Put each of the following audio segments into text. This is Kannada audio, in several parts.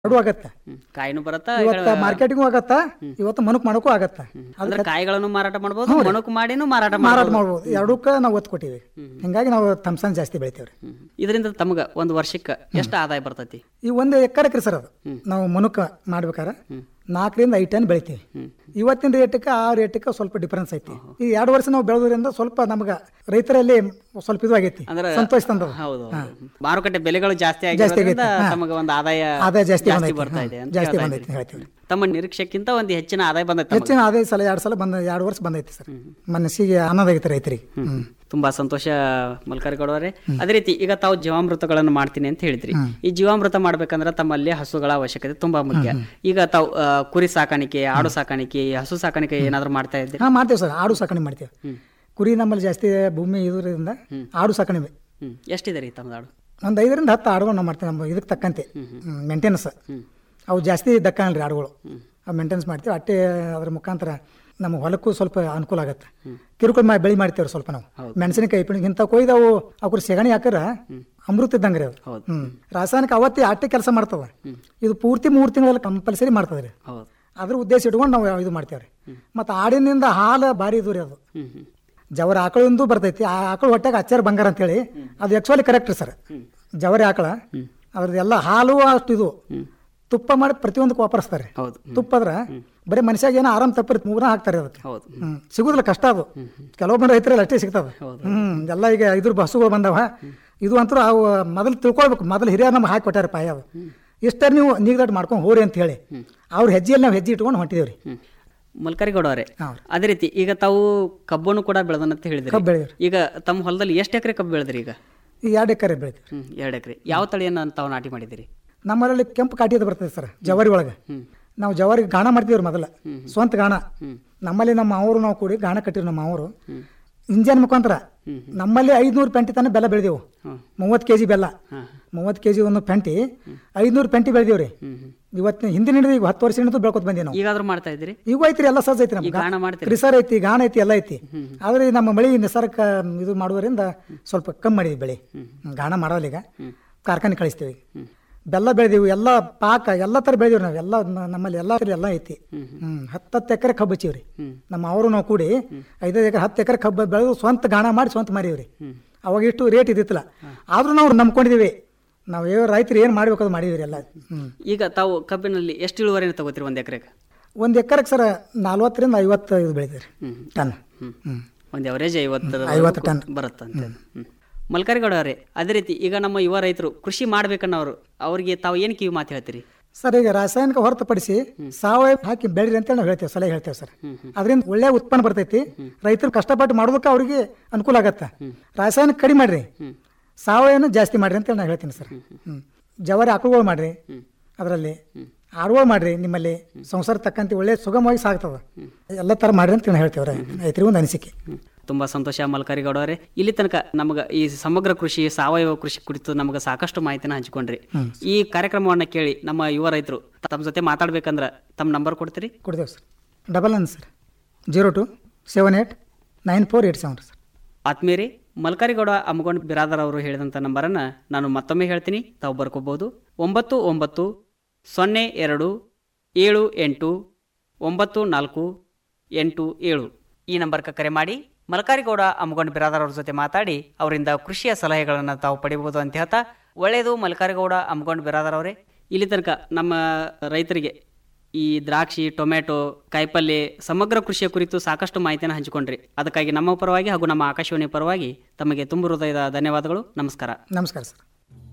ಎರಡು ಆಗತ್ತ ಹ್ಮ್. ಕಾಯಿನೂ ಬರುತ್ತಾ ಇವತ್ತ ಮಾರ್ಕೆಟಿಂಗು ಆಗತ್ತ ಇವತ್ತು ಮನುಕ್ ಮಾಡೋಕ್ಕೂ ಆಗತ್ತ ಅಂದ್ರೆ ಕಾಯಿಗಳನ್ನು ಮಾರಾಟ ಮಾಡ್ಬೋದು ಮಣಕು ಮಾಡಿನೂ ಮಾರಾಟ ಮಾರಾಟ ಮಾಡ್ಬೋದು ಮಾಡ್ಬೋದು ಎರಡಕ್ಕ ನಾವು ಒತ್ತು ಕೊಟ್ಟಿವಿ ಹಿಂಗಾಗಿ ನಾವು ಥಮ್ಸನ್ ಜಾಸ್ತಿ ಬೆಳಿತೇವ್ರಿ ಹ್ಮ್. ಇದರಿಂದ ತಮಗ ಒಂದು ವರ್ಷಕ್ಕೆ ಎಷ್ಟು ಆದಾಯ ಬರ್ತೈತಿ ಈ ಒಂದು ಎಕರೆಕ್ರಿ ಸರ್ ಅದು ನಾವು ಮನುಕ ಮಾಡ್ಬೇಕಾರ ನಾಲ್ಕರಿಂದ ಐದು ಟನ್ ಬೆಳಿತೀವಿ ಇವತ್ತಿನ ರೇಟಕ್ಕೆ ಆ ರೇಟಕ್ಕೆ ಸ್ವಲ್ಪ ಡಿಫರೆನ್ಸ್ ಐತಿ ಈ ಎರಡು ವರ್ಷ ನಾವು ಬೆಳೆದ್ರಿಂದ ಸ್ವಲ್ಪ ನಮ್ಗೆ ರೈತರಲ್ಲಿ ಸ್ವಲ್ಪ ಇದು ಆಗೈತಿ ಅಂದ್ರೆ ಸಂತೋಷ ತಂದದ ಹೌದು ಮಾರುಕಟ್ಟೆ ಬೆಲೆಗಳು ಜಾಸ್ತಿ ಆಗಿರೋದ್ರಿಂದ ತಮಗೆ ಒಂದು ಆದಾಯ ಆದಾಯ ಜಾಸ್ತಿ ಜಾಸ್ತಿ ಬಂದೈತಿ. ಬರ್ತಾ ಹಾ, ಇದೆ ಅಂತ ಜಾಸ್ತಿ ಹೇಳ್ತಾ ಬಂದೈತಿ ಇದ್ದೀರಿ. ಹೇಳ್ತೀವಿ. ತಮ್ಮ ನಿರೀಕ್ಷೆಕ್ಕಿಂತ ಒಂದು ಹೆಚ್ಚಿನ ಆದಾಯ ಬಂದೈತೆ ತಮಗೆ. ಹೆಚ್ಚಿನ ಆದಾಯ ಸಲ ಎರಡು ಸಲ ಬಂದ ಎರಡು ವರ್ಷ ಬಂದೈತಿ ಸರ್ ಮನಸ್ಸಿಗೆ ಆನಂದ ಆಗೈತಿ ರೈತರಿಗೆ ಹ್ಮ್ ತುಂಬಾ ಸಂತೋಷ ಮಲ್ಕಾರಿಗೌಡವರೇ ಅದೇ ರೀತಿ ಈಗ ತಾವು ಜೀವಾಮೃತಗಳನ್ನು ಮಾಡ್ತೀನಿ ಅಂತ ಹೇಳಿದ್ರಿ ಈ ಜೀವಾಮೃತ ಮಾಡ್ಬೇಕಂದ್ರೆ ತಮ್ಮಲ್ಲಿ ಹಸುಗಳ ಅವಶ್ಯಕತೆ ತುಂಬಾ ಮುಖ್ಯ ಈಗ ತಾವು ಆ, ಕುರಿ ಸಾಕಾಣಿಕೆ ಆಡು ಸಾಕಾಣಿಕೆ ಹಸು ಸಾಕಾಣಿಕೆ ಏನಾದ್ರು ಮಾಡ್ತಾ ಇದ್ದೀರಿ ಹಾ ಮಾಡ್ತೇವೆ ಸರ್ ಆಡು ಸಾಕಣೆ ಮಾಡ್ತೇವೆ ಕುರಿ ನಮ್ಮಲ್ಲಿ ಜಾಸ್ತಿ ಭೂಮಿ ಇದರಿಂದ ಆಡು ಸಾಕಣೆ ಹ್ಮ್ ಎಷ್ಟಿದೆ ರೀ ತಮ್ಮದು ಆಡು ಒಂದು ಐದರಿಂದ ಹತ್ತು ಆಡುಗಳು ನಾವು ಮಾಡ್ತೇವೆ ನಮ್ಮ ಇದಕ್ಕೆ ತಕ್ಕಂತೆ ಮೇಂಟೆನೆನ್ಸ್ ಅವು ಜಾಸ್ತಿ ದಕ್ಕಲ್ರಿ ಆಡುಗಳು ಅವು ಮೇಂಟೆನೆನ್ಸ್ ಮಾಡ್ತೀವಿ ಅಟ್ಟೆ ಅದ್ರ ಮುಖಾಂತರ ನಮ್ಮ ಹೊಲಕ್ಕೂ ಸ್ವಲ್ಪ ಅನುಕೂಲ ಆಗುತ್ತೆ ಕಿರುಕುಳ ಮಾ ಬೆಳೆ ಮಾಡ್ತೇವೆ ಸ್ವಲ್ಪ ನಾವು ಮೆಣಸಿನಕಾಯಿ ಪಿಣಿ ಇಂಥ ಕೊಯ್ದು ಅವು ಅವ್ರ ಸೆಗಣಿ ಹಾಕರ ಅಮೃತ ಇದ್ದಂಗೆ ರೀ ಅದು ಹೌದು. ಹ್ಮ್ ರಾಸಾಯನಿಕ ಅವತ್ತಿ ಅಟ್ಟೆ ಕೆಲಸ ಮಾಡ್ತದ ಇದು ಪೂರ್ತಿ ಮೂರು ತಿಂಗಳಲ್ಲಿ ಕಂಪಲ್ಸರಿ ಮಾಡ್ತದೆ ರೀ ಹೌದು ಅದ್ರ ಉದ್ದೇಶ ಇಟ್ಕೊಂಡು ನಾವು ಇದು ಮಾಡ್ತೇವೆ ರೀ ಮತ್ತು ಆಡಿನಿಂದ ಹಾಲು ಭಾರಿ ಇದು ರೀ ಅದು ಹ್ಮ್ ಹ್ಮ್ ಜವರ ಆಕಳಿಂದ ಬರ್ತೈತಿ ಆ ಆಕಳು ಹೊಟ್ಟೆಗೆ ಅಚ್ಚಾರ ಬಂಗಾರ ಅಂತೇಳಿ ಅದು ಆ್ಯಕ್ಚುಲಿ ಕರೆಕ್ಟ್ ಸರ್ ಜವರಿ ಆಕಳ ಅದ್ರದ್ದು ಎಲ್ಲ ಹಾಲು ಅಷ್ಟು ಇದು ತುಪ್ಪ ಮಾಡಿ ಪ್ರತಿಯೊಂದಕ್ಕೆ ವಾಪರಿಸ್ತಾರೆ ಹೌದು ತುಪ್ಪ ಅದ್ರ ಬರೀ ಮನುಷ್ಯಾಗ ಏನೋ ಆರಾಮ್ ತಪ್ಪಿರಿ ಮೂಗ್ನ ಹಾಕ್ತಾರೆ ಅದಕ್ಕೆ ಹೌದು ಹ್ಮ್ ಸಿಗುದಿಲ್ಲ ಕಷ್ಟ ಅದು ಕೆಲವೊಬ್ಬರು ರೈತರಲ್ಲಿ ಅಷ್ಟೇ ಸಿಗ್ತದ ಹ್ಮ್ ಎಲ್ಲ ಈಗ ಇದ್ರ ಬಸ್ಸುಗಳು ಬಂದವ ಇದು ಅಂತೂ ಅವು ಮೊದಲು ತಿಳ್ಕೊಳ್ಬೇಕು ಮೊದಲು ಹಿರಿಯರು ನಮ್ಗೆ ಹಾಕಿ ಕೊಟ್ಟಾರ ಪಾಯ ಅದು ಇಷ್ಟ ನೀವು ನೀಗದಾಟ್ ಮಾಡ್ಕೊಂಡು ಹೋರಿ ಅಂತ ಹೇಳಿ ಅವ್ರ ಹೆಜ್ಜೆಯಲ್ಲಿ ನಾವು ಹೆಜ್ಜೆ ಇಟ್ಕೊಂಡು ಹೊಂಟಿದೇವ್ರಿ ಹ್ಮ್ ಮಲ್ಕಾರಿಗೌಡವರೇ ಹೌದು. ಅದೇ ರೀತಿ ಈಗ ತಾವು ಕಬ್ಬನ್ನು ಕೂಡ ಬೆಳೆದನಂತ ಹೇಳಿದ್ರಿ ಕಬ್ಬು ಬೆಳೆದ್ರಿ ಈಗ ತಮ್ಮ ಹೊಲದಲ್ಲಿ ಎಷ್ಟು ಎಕರೆ ಕಬ್ಬು ಬೆಳೆದ್ರಿ ಈಗ ಈ ಎರಡು ಎಕರೆ ಬೆಳಿತೀವಿ ಹ್ಮ್ ಎರಡು ಎಕರೆ ಯಾವ ತಳಿಯನ್ನ ತಾವು ನಾಟಿ ಮಾಡಿದಿರಿ ನಮ್ಮಲ್ಲಿ ಕೆಂಪು ಕಾಟಿದ ಬರ್ತದೆ ಸರ್ ಜವಾರಿ ಒಳಗೆ ನಾವು ಜವಾರಿಗೆ ಗಾಣ ಮಾಡ್ತೀವ್ರಿ ಮೊದಲ ಸ್ವಂತ ಗಾಣ ನಮ್ಮಲ್ಲಿ ನಮ್ಮ ಅವರು ನಾವು ಕೂಡಿ ಗಾಣ ಕಟ್ಟಿವಿ ನಮ್ಮ ಅವರು ಇಂಜನ್ ಮುಖಾಂತರ ನಮ್ಮಲ್ಲಿ ಐದ್ನೂರು ಪೆಂಟಿ ತನಕ ಬೆಲ್ಲ ಬೆಳೆದೆವು ಮೂವತ್ತು ಕೆ ಜಿ ಬೆಲ್ಲ ಮೂವತ್ತು ಕೆ ಜಿ ಒಂದು ಪೆಂಟಿ ಐದ್ನೂರು ಪೆಂಟಿ ಬೆಳೆದೇವ್ರಿ ಇವತ್ತು ಹಿಂದಿನ ಹಿಡಿದು ಈಗ ಹತ್ತು ವರ್ಷ ಹಿಡಿದು ಬೆಳ್ಕೊತ ಬಂದೀವಿ ನಾವು ಈಗಾದ್ರೂ ಮಾಡ್ತಾ ಇದ್ದೀರಿ ಈಗ ಐತ್ರಿ ಎಲ್ಲ ಸಜ್ಜ ಐತಿ ಈಗ ನಮ್ಗೆ ಗಾಣ ಮಾಡ್ತೀರಿ ಕ್ರಿಸರ್ ಐತಿ ಗಾಣ ಐತಿ ಎಲ್ಲ ಐತಿ ಆದ್ರೆ ಈ ನಮ್ಮ ಮಳಿ ನಿಸರ್ಗ ಇದು ಮಾಡುವುದರಿಂದ ಸ್ವಲ್ಪ ಕಮ್ಮಿ ಮಾಡಿದ್ವಿ ಬೆಳೆ ಗಾಣ ಮಾಡೋಲ್ಲ ಈಗ ಕಾರ್ಖಾನೆ ಕಳಿಸ್ತೀವಿ ಬೆಲ್ಲ ಬೆಳೆದೀವಿ ಎಲ್ಲ ಪಾಕ ಎಲ್ಲ ಥರ ಬೆಳೆದೀವಿ ನಾವು ಎಲ್ಲ ನ- ನಮ್ಮಲ್ಲಿ ಎಲ್ಲ ಥರ ಎಲ್ಲ ಐತಿ ಹ್ಮ್ ಹತ್ತತ್ತು ಎಕರೆ ಕಬ್ಬು ಹಚ್ಚಿವ್ರಿ ನಮ್ಮ ಅವರು ನಾವು ಕೂಡಿ ಐದೈದು ಎಕರೆ ಹತ್ತು ಎಕರೆ ಕಬ್ಬು ಬೆಳೆದು ಸ್ವಂತ ಗಾಣ ಮಾಡಿ ಸ್ವಂತ ಮಾರೀವ್ರಿ ಅವಾಗ ಇಷ್ಟು ರೇಟ್ ಇದ್ದಿತ್ತಲ್ಲ ಆದ್ರೂ ನಾವು ನಂಬ್ಕೊಂಡಿದೀವಿ ನಾವು ಯಾವ ರೈತರು ಏನು ಮಾಡ್ಬೇಕು ಅದು ಮಾಡಿದ್ರಿ ಎಲ್ಲ ಹ್ಮ್ ಈಗ ತಾವು ಕಬ್ಬಿನಲ್ಲಿ ಎಷ್ಟು ಇಳುವರಿನ ತಗೋತೀರಿ ಒಂದು ಎಕರೆಗೆ ಒಂದು ಎಕರೆಗೆ ಸರ್ ನಲ್ವತ್ತರಿಂದ ಐವತ್ತು ಇದು ಬೆಳಿತೀವಿ ಟನ್ ಹ್ಮ್ ಒಂದು ಅವರೇಜ್ ಐವತ್ತರ ಐವತ್ತು ಟನ್. ಬರುತ್ತಂತೆ ಹ್ಮ್. ಮಲ್ಕಾರಿಗೌಡ ಅವರೇ ಅದೇ ರೀತಿ ಈಗ ನಮ್ಮ ಯುವ ರೈತರು ಕೃಷಿ ಮಾಡ್ಬೇಕನ್ನೋರು ಅವ್ರಿಗೆ ತಾವು ಏನು ಕಿವಿ ಮಾತು ಹೇಳ್ತೀರಿ ಸರ್ ಈಗ ರಾಸಾಯನಿಕ ಹೊರತುಪಡಿಸಿ ಸಾವಯವ ಹಾಕಿ ಬೆಳಿರಿ ಅಂತೇಳಿ ನಾವು ಹೇಳ್ತೇವೆ ಸಲಹೆ ಹೇಳ್ತೇವೆ ಸರ್ ಅದರಿಂದ ಒಳ್ಳೆ ಉತ್ಪನ್ನ ಬರ್ತೈತಿ ರೈತರು ಕಷ್ಟಪಟ್ಟು ಮಾಡೋದಕ್ಕೆ ಅವ್ರಿಗೆ ಅನುಕೂಲ ಆಗತ್ತೆ ರಾಸಾಯನಿಕ ಕಡಿಮೆ ಮಾಡ್ರಿ ಸಾವಯವನ ಜಾಸ್ತಿ ಮಾಡ್ರಿ ಅಂತೇಳಿ ನಾನು ಹೇಳ್ತೀನಿ ಸರ್ ಹ್ಮ್ ಜವಾರಿ ಆಕಳುಗಳು ಮಾಡ್ರಿ ಅದರಲ್ಲಿ ಆಡುಗಳು ಮಾಡ್ರಿ ನಿಮ್ಮಲ್ಲಿ ಸಂಸಾರ ತಕ್ಕಂತೆ ಒಳ್ಳೆ ಸುಗಮವಾಗಿ ಸಾಗ್ತದ ಎಲ್ಲ ಥರ ಮಾಡ್ರಿ ಅಂತ ನಾನು ಹೇಳ್ತೇವೆ ರೈತರಿಗೆ ಒಂದು ಅನಿಸಿಕೆ ತುಂಬಾ ಸಂತೋಷ ಮಲ್ಕಾರಿಗೌಡ ಅವರೇ ಇಲ್ಲಿ ತನಕ ನಮಗೆ ಈ ಸಮಗ್ರ ಕೃಷಿ ಸಾವಯವ ಕೃಷಿ ಕುರಿತು ನಮಗೆ ಸಾಕಷ್ಟು ಮಾಹಿತಿನ ಹಂಚಿಕೊಂಡ್ರಿ ಈ ಕಾರ್ಯಕ್ರಮವನ್ನ ಕೇಳಿ ನಮ್ಮ ಯುವ ರೈತರು ತಮ್ಮ ಜೊತೆ ಮಾತಾಡ್ಬೇಕಂದ್ರ ತಮ್ಮ ನಂಬರ್ ಕೊಡ್ತೀರಿ ಕೊಡ್ತೇವೆ sir double nine sir zero two seven eight nine four eight seven sir ಆತ್ಮೀಯರೇ ಮಲ್ಕಾರಿಗೌಡ ಅಮಗೊಂಡ್ ಬಿರಾದರ್ ಅವರು ಹೇಳಿದಂಥ ನಂಬರನ್ನು ನಾನು ಮತ್ತೊಮ್ಮೆ ಹೇಳ್ತೀನಿ ತಾವು ಬರ್ಕೋಬಹುದು ಒಂಬತ್ತು ಒಂಬತ್ತು ಸೊನ್ನೆ ಎರಡು ಏಳು ಎಂಟು ಒಂಬತ್ತು ನಾಲ್ಕು ಎಂಟು ಏಳು ಈ ನಂಬರ್ಗೆ ಕರೆ ಮಾಡಿ ಮಲ್ಕಾರಿಗೌಡ ಅಮಗೊಂಡ್ ಬಿರಾದರ್ ಅವ್ರ ಜೊತೆ ಮಾತಾಡಿ ಅವರಿಂದ ಕೃಷಿಯ ಸಲಹೆಗಳನ್ನು ತಾವು ಪಡಿಬಹುದು ಅಂತ ಹೇಳ್ತಾ ಒಳ್ಳೆಯದು ಮಲ್ಕಾರಿಗೌಡ ಅಮಗೊಂಡ್ ಬಿರಾದರ್ ಅವರೇ ಇಲ್ಲಿ ತನಕ ನಮ್ಮ ರೈತರಿಗೆ ಈ ದ್ರಾಕ್ಷಿ ಟೊಮೆಟೊ ಕಾಯಿಪಲ್ಯ ಸಮಗ್ರ ಕೃಷಿಯ ಕುರಿತು ಸಾಕಷ್ಟು ಮಾಹಿತಿಯನ್ನು ಹಂಚಿಕೊಂಡ್ರಿ ಅದಕ್ಕಾಗಿ ನಮ್ಮ ಪರವಾಗಿ ಹಾಗೂ ನಮ್ಮ ಆಕಾಶವಾಣಿ ಪರವಾಗಿ ತಮಗೆ ತುಂಬು ಹೃದಯದ ಧನ್ಯವಾದಗಳು ನಮಸ್ಕಾರ ನಮಸ್ಕಾರ ಸರ್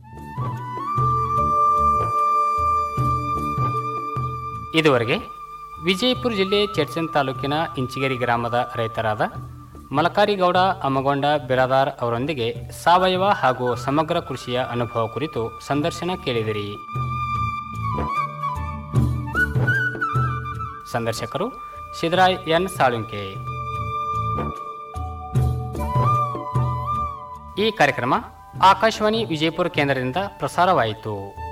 ಇದುವರೆಗೆ ವಿಜಯಪುರ ಜಿಲ್ಲೆ ಚಡ್ಚನ್ ತಾಲೂಕಿನ ಇಂಚಿಗೇರಿ ಗ್ರಾಮದ ರೈತರಾದ ಮಲಕಾರಿಗೌಡ ಅಮಗೊಂಡ ಬಿರಾದಾರ್ ಅವರೊಂದಿಗೆ ಸಾವಯವ ಹಾಗೂ ಸಮಗ್ರ ಕೃಷಿಯ ಅನುಭವ ಕುರಿತು ಸಂದರ್ಶನ ಕೇಳಿದಿರಿ ಸಂದರ್ಶಕರು ಸಿದ್ದರಾಯ್ ಎನ್ ಸಾಳುಂಕೆ ಈ ಕಾರ್ಯಕ್ರಮ ಆಕಾಶವಾಣಿ ವಿಜಯಪುರ ಕೇಂದ್ರದಿಂದ ಪ್ರಸಾರವಾಯಿತು